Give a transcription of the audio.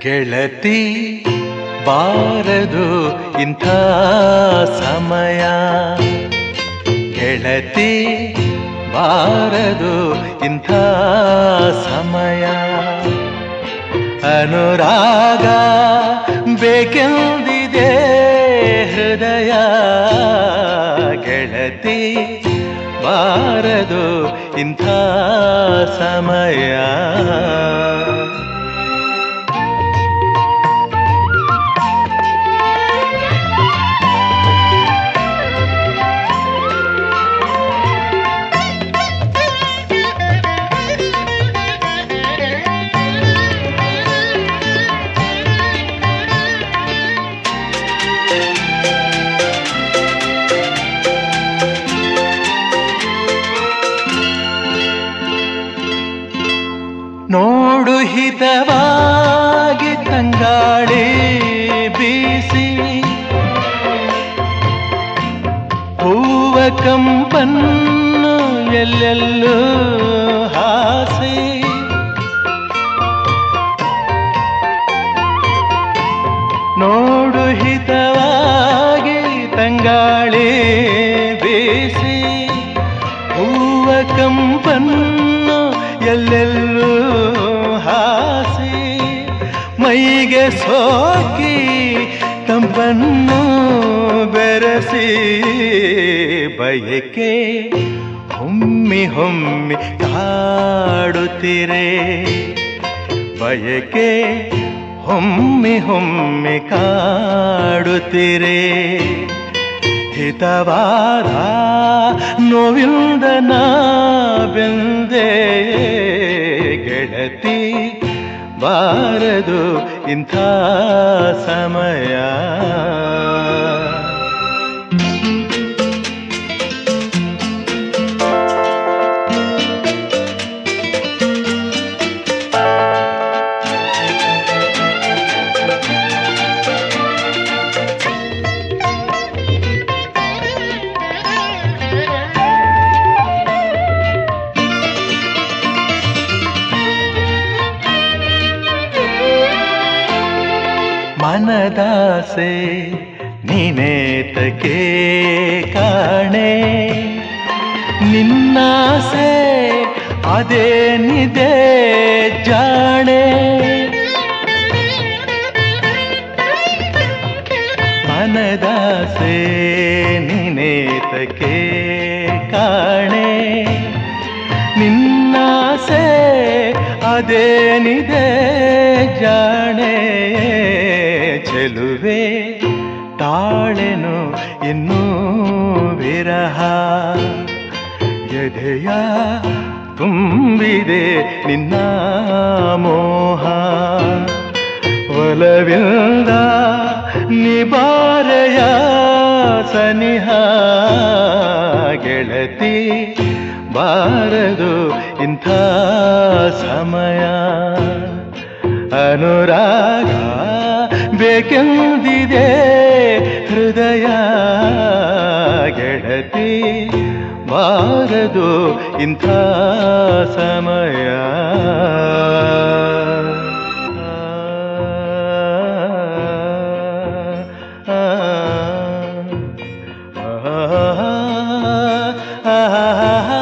ಗೆಳತಿ ಬಾರದು ಇಂಥ ಸಮಯ ಗೆಳತಿ ಬಾರದು ಇಂಥ ಸಮಯ ಅನುರಾಗ ಬೇಕೆಂದಿದೆ ಹೃದಯ ಗೆಳತಿ ಬಾರದು ಇಂಥ ಸಮಯ ನೋಡು ಹಿತವಾಗಿ ತಂಗಾಳಿ ಬೀಸಿ ಹೂವ ಕಂಪನ್ನು ಎಲ್ಲೆಲ್ಲೂ ಹಾಸಿ ನೋಡು ಹಿತವಾಗಿ ತಂಗಾಳಿ ಬೀಸಿ ಹೂವ ಕಂಪನ್ನು ಎಲ್ಲೆಲ್ಲೂ ಹಾಸಿ ಮೈಗೆ ಸೋಕಿ ತಂಪನ್ನು ಬೆರೆಸಿ ಬಯಕೆ ಹೊಮ್ಮಿ ಹೊಮ್ಮಿ ಕಾಡುತ್ತಿರೆ ಬಯಕೆ ಹೊಮ್ಮಿ ಹೊಮ್ಮಿ ಕಾಡುತ್ತಿರೆ ಹಿತವಾದ ನೋವಿಂದ ನಾ ಬೆಂದೆ ಗೆಳತಿ ಬಾರದು ಇಂಥ ಸಮಯ ಮನದಾಸೆ ನಿನೇತಕ್ಕೆ ಕಾಣೆ ನಿನ್ನಾಸೆ ಅದೇನಿದೆ ಜಾಣೆ ಮನದಾಸೆ ನಿನೇತಕ್ಕೆ ಕಾಣೆ ನಿನ್ನಾಸೆ ಅದೇನಿದೆ ಜಾಣೆ ಚೆಲುವೆ ತಾಳೆನು ಇನ್ನೂ ವಿರಹ ಎದೆಯ ತುಂಬಿದೆ ನಿನ್ನ ಮೋಹ ಒಲವಿಂದ ನಿಬಾರೆಯ ಸನಿಹ ಗೆಳತಿ ಬಾರದು ಇಂಥ ಸಮಯ ಅನುರಾಗ ಬೇಕೆಂದಿದೆ ಹೃದಯ ಗೆಳತಿ ಬಾರದು ಇಂಥ ಸಮಯ ಆ, ಆ, ಆ, ಆ, ಆ,